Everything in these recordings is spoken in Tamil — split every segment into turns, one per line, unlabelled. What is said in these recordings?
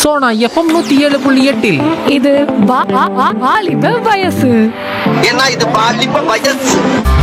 சோனா எஃப்எம் நூத்தி ஏழு புள்ளி எட்டில்
இது வா- வா- வா- வாலிப வயசு
ஏன்னா இது பாலிப்ப வயசு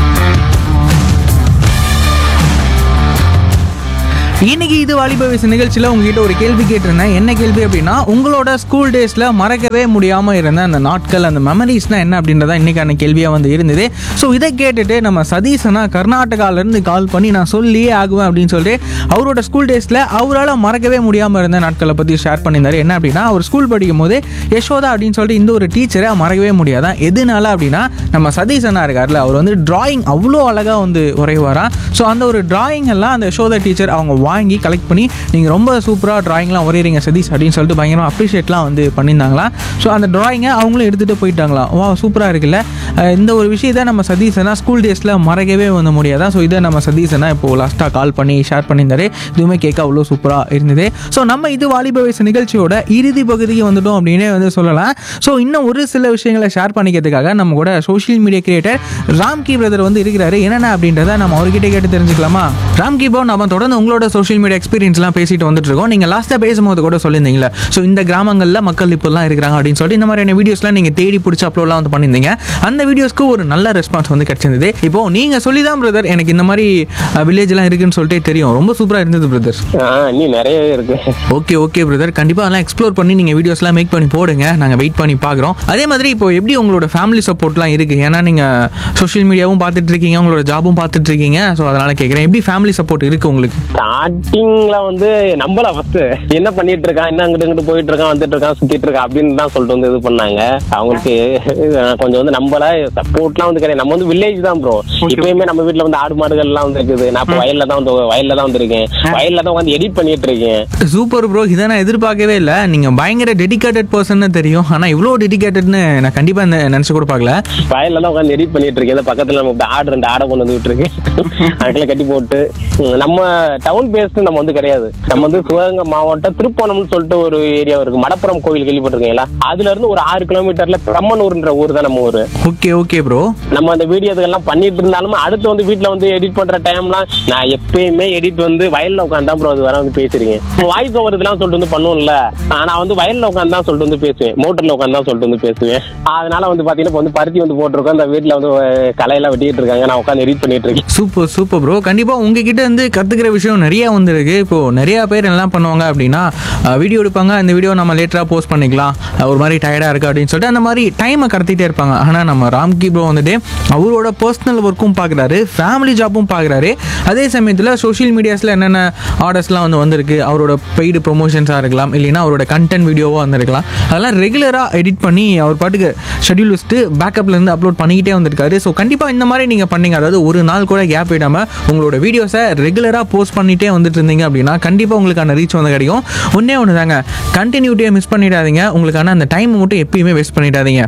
இன்னைக்கு இது வாலிப வயசு நிகழ்ச்சியில் உங்ககிட்ட ஒரு கேள்வி கேட்டிருந்தேன் என்ன கேள்வி அப்படின்னா உங்களோட ஸ்கூல் டேஸில் மறக்கவே முடியாமல் இருந்த அந்த நாட்கள் அந்த மெமரிஸ்னால் என்ன அப்படின்றத இன்னைக்கான கேள்வியாக வந்து இருந்தது ஸோ இதை கேட்டுட்டு நம்ம சதீசனா கர்நாடகாலேருந்து கால் பண்ணி நான் சொல்லியே ஆகுவேன் அப்படின்னு சொல்லிட்டு அவரோட ஸ்கூல் டேஸில் அவரால் மறக்கவே முடியாமல் இருந்த நாட்களை பற்றி ஷேர் பண்ணியிருந்தாரு என்ன அப்படின்னா அவர் ஸ்கூல் படிக்கும் போது யசோதா அப்படின்னு சொல்லிட்டு இந்த ஒரு டீச்சரை மறக்கவே முடியாதான் எதனால அப்படின்னா நம்ம சதீசனா இருக்கார்ல அவர் வந்து டிராயிங் அவ்வளோ அழகாக வந்து வரைவாராம் ஸோ அந்த ஒரு டிராயிங் எல்லாம் அந்த யசோதா டீச்சர் அவங்க வாங்கி கலெக்ட் பண்ணி நீங்கள் ரொம்ப சூப்பராக டிராயிங்லாம் வரைகிறீங்க சதீஷ் அப்படின்னு சொல்லிட்டு பயங்கரமாக அப்ரிஷியேட்லாம் வந்து பண்ணியிருந்தாங்களாம் ஸோ அந்த டிராயிங்கை அவங்களும் எடுத்துகிட்டு போயிட்டாங்களாம் வா சூப்பராக இருக்குல்ல அஹ் இந்த ஒரு விஷயத்தை நம்ம சதீஷனா ஸ்கூல் டேஸில் மறக்கவே வந்து முடியாதான் ஸோ இதை நம்ம சதீஷனா இப்போ லாஸ்ட்டாக கால் பண்ணி ஷேர் பண்ணியிருந்தாரு இதுவுமே கேட்க அவ்வளோ சூப்பராக இருந்தது ஸோ நம்ம இது வாலிப வயசு நிகழ்ச்சியோட இறுதி பகுதிக்கு வந்துட்டோம் அப்படின்னே வந்து சொல்லலாம் ஸோ இன்னும் ஒரு சில விஷயங்களை ஷேர் பண்ணிக்கிறதுக்காக நம்ம கூட social media creator Ramki brother வந்து இருக்கிறாரு என்னென்ன அப்படின்றத நம்ம அவர்கிட்ட கேட்டு தெரிஞ்சுக்கலாமா ராம்கி ப்ரோ நம்ம தொடர்ந்து உங்களோட சோஷியல் மீடியா எக்ஸ்பீரியன்ஸ்லாம் பேசிட்டு வந்துட்டு இருக்கோம் நீங்கள் லாஸ்ட்டாக பேசும்போது கூட சொல்லியிருந்தீங்களா ஸோ இந்த கிராமங்களில் மக்கள் இப்போல்லாம் இருக்கிறாங்க அப்படின்னு சொல்லிட்டு இந்த மாதிரியான வீடியோஸ்லாம் நீங்கள் தேடி பிடிச்சி அப்லோட்லாம் வந்து பண்ணியிருந்தீங்க அந்த வீடியோஸ்க்கு ஒரு நல்ல ரெஸ்பான்ஸ் வந்து கிடைச்சிருந்தது இப்போ நீங்கள் சொல்லி தான் பிரதர் எனக்கு இந்த மாதிரி வில்லேஜ்லாம் இருக்குன்னு சொல்லிட்டு தெரியும் ரொம்ப சூப்பராக இருந்தது பிரதர்
ஆ இன்னும் நிறைய இருக்கு
ஓகே ஓகே பிரதர் கண்டிப்பாக அதெல்லாம் எக்ஸ்ப்ளோர் பண்ணி நீங்கள் வீடியோஸ்லாம் மேக் பண்ணி போடுங்க நாங்கள் வெயிட் பண்ணி பார்க்குறோம் அதே மாதிரி இப்போ எப்படி உங்களோட ஃபேமிலி சப்போர்ட்லாம் இருக்குது ஏன்னா நீங்கள் சோஷியல் மீடியாவும் பார்த்துட்டு இருக்கீங்க உங்களோட ஜாபும் பார்த்துட்டு இருக்கீங்க ஸோ அதனால் கேட்குறேன் எப்படி ஃபேமிலி சப்போர்ட் இருக்குது உங்களுக்கு
ஸ்டார்டிங்ல வந்து நம்பல ஃபர்ஸ்ட் என்ன பண்ணிட்டு இருக்கான் என்ன அங்கிட்டு இங்கிட்டு போயிட்டு இருக்கான் வந்துட்டு இருக்கான் சுத்திட்டு இருக்கான் அப்படின்னு தான் சொல்லிட்டு வந்து இது பண்ணாங்க அவங்களுக்கு அஹ், கொஞ்சம் வந்து நம்பல சப்போர்ட்லாம் வந்து கிடையாது நம்ம வந்து வில்லேஜ் தான் ப்ரோ இப்பயுமே நம்ம வீட்ல வந்து ஆடு மாடுகள் எல்லாம் வந்து இருக்குது நான் இப்போ வயல்ல தான் வந்து வயல்ல தான் வந்திருக்கேன் வயல்ல தான் வந்து எடிட் பண்ணிட்டு இருக்கேன்
சூப்பர் ப்ரோ இதை நான் எதிர்பார்க்கவே இல்லை நீங்கள் பயங்கர டெடிகேட்டட் பர்சன் தெரியும் ஆனால் இவ்வளோ டெடிகேட்டட்னு நான் கண்டிப்பாக இந்த நினச்சி கூட பார்க்கல
வயல்ல தான் உட்காந்து எடிட் பண்ணிட்டு இருக்கேன் இந்த பக்கத்துல நம்ம இப்படி ஆடு ரெண்டு ஆடை கொண்டு வந்து விட்டுருக்கேன் அதுல கட்டி போட்டு உம், நம்ம டவுன் பேஸ்ட் நம்ம வந்து கிடையாது நம்ம வந்து சிவகங்கை மாவட்டம் திருப்போணம்னு சொல்லிட்டு ஒரு ஏரியா இருக்கு மடப்புறம் கோவில் கேள்விப்பட்டிருக்கீங்களா அதுல இருந்து ஒரு ஆறு கிலோமீட்டர்ல பிரம்மனூர்ன்ற ஊர் தான் நம்ம ஊரு
ஓகே ஓகே ப்ரோ
நம்ம அந்த வீடியோ இதெல்லாம் பண்ணிட்டு இருந்தாலும் அடுத்து வந்து வீட்ல வந்து எடிட் பண்ற டைம்லாம் நான் எப்பயுமே எடிட் வந்து வயல்ல உட்காந்து தான் ப்ரோ அது வர வந்து பேசுறீங்க வாய்ஸ் ஓவர் இதெல்லாம் சொல்லிட்டு வந்து பண்ணுவோம்ல ஆஹ் நான் வந்து வயல்ல உட்காந்து தான் சொல்லிட்டு வந்து பேசுவேன் மோட்டர்ல உட்காந்து தான் சொல்லிட்டு வந்து பேசுவேன் அதனால வந்து பாத்தீங்கன்னா இப்ப வந்து பருத்தி வந்து போட்டிருக்கோம் இந்த வீட்ல வந்து அஹ், களையெல்லாம் வெட்டிட்டு இருக்காங்க நான் உட்காந்து எடிட் பண்ணிட்டு இருக்கேன்
சூப்பர் சூப்பர் ப்ரோ கண்டிப்பாக உங்ககிட்ட இருந்து கற்றுக்கிற விஷயம் நிறைய வந்திருக்கு இப்போது நிறையா பேர் என்ன பண்ணுவாங்க அப்படின்னா வீடியோ எடுப்பாங்க அந்த வீடியோ நம்ம லேட்டராக போஸ்ட் பண்ணிக்கலாம் அஹ் ஒரு மாதிரி டயர்டாக இருக்குது அப்படின்னு சொல்லிட்டு அந்த மாதிரி டைமை கடத்திட்டே இருப்பாங்க ஆனால் நம்ம ராம்கி ப்ரோ வந்துட்டு அவரோட பர்சனல் ஒர்க்கும் பார்க்குறாரு ஃபேமிலி ஜாப்பும் பார்க்குறாரு அதே சமயத்தில் சோஷியல் மீடியாஸில் என்னென்ன ஆர்டர்ஸ்லாம் வந்து வந்திருக்கு அவரோட பெய்டு ப்ரொமோஷன்ஸாக இருக்கலாம் இல்லைன்னா அவரோட கண்டென்ட் வீடியோவாக வந்திருக்கலாம் அதெல்லாம் ரெகுலராக எடிட் பண்ணி அவர் பாட்டுக்கு ஷெட்யூல் வச்சுட்டு பேக்கப்லேருந்து அப்லோட் பண்ணிக்கிட்டே வந்திருக்காரு ஸோ கண்டிப்பாக இந்த மாதிரி நீங்கள் பண்ணீங்க அதாவது ஒரு நாள் கூட கேப் விடாமல் உங்களோட வீடியோஸை ரெகுலராக போஸ்ட் பண்ணிகிட்டே வந்துட்டு இருந்தீங்க அப்படின்னா கண்டிப்பாக உங்களுக்கான ரீச் வந்து கிடைக்கும் ஒன்றே ஒன்று தாங்க கண்டினியூட்டியை மிஸ் பண்ணிடாதீங்க உங்களுக்கான அந்த டைம் மட்டும் எப்பயுமே வேஸ்ட் பண்ணிடாதீங்க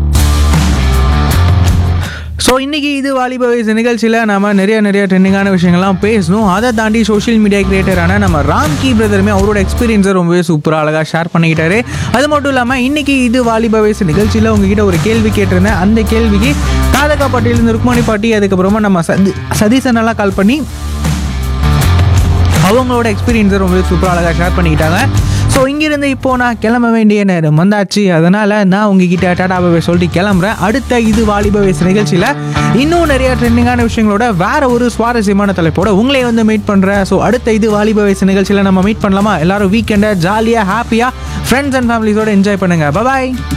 ஸோ இன்றைக்கி இது வாலிப வயசு நிகழ்ச்சியில் நம்ம நிறைய நிறைய ட்ரெண்டிங்கான விஷயங்கள்லாம் பேசணும் அதை தாண்டி சோஷியல் மீடியா கிரியேட்டரான நம்ம ராம்கி பிரதருமே அவரோட எக்ஸ்பீரியன்ஸை ரொம்பவே சூப்பராக அழகாக ஷேர் பண்ணிக்கிட்டாரு அது மட்டும் இல்லாமல் இன்றைக்கி இது வாலிப வயசு நிகழ்ச்சியில் உங்ககிட்ட ஒரு கேள்வி கேட்டிருந்தேன் அந்த கேள்விக்கு காதகா பாட்டியிலேருந்து ருக்மணி பாட்டி அதுக்கப்புறமா நம்ம சதி சதீசனெல்லாம் கால் பண்ணி அவங்களோட எக்ஸ்பீரியன்ஸை ரொம்பவே சூப்பராக அழகாக ஷேர் பண்ணிக்கிட்டாங்க ஸோ இங்கிருந்து இப்போ நான் கிளம்ப வேண்டிய நேரம் வந்தாச்சு அதனால் நான் உங்ககிட்ட டாடா பாபை சொல்லிட்டு கிளம்புறேன் அடுத்த இது வாலிப வயசு நிகழ்ச்சியில் இன்னும் நிறைய ட்ரெண்டிங்கான விஷயங்களோட வேற ஒரு சுவாரஸ்யமான தலைப்போட உங்களே வந்து மீட் பண்ணுறேன் ஸோ அடுத்த இது வாலிப வயசு நிகழ்ச்சியில் நம்ம மீட் பண்ணலாமா எல்லாரும் வீக்கெண்டை ஜாலியாக ஹாப்பியாக ஃப்ரெண்ட்ஸ் அண்ட் ஃபேமிலிஸோட என்ஜாய் பண்ணுங்கள் பாய்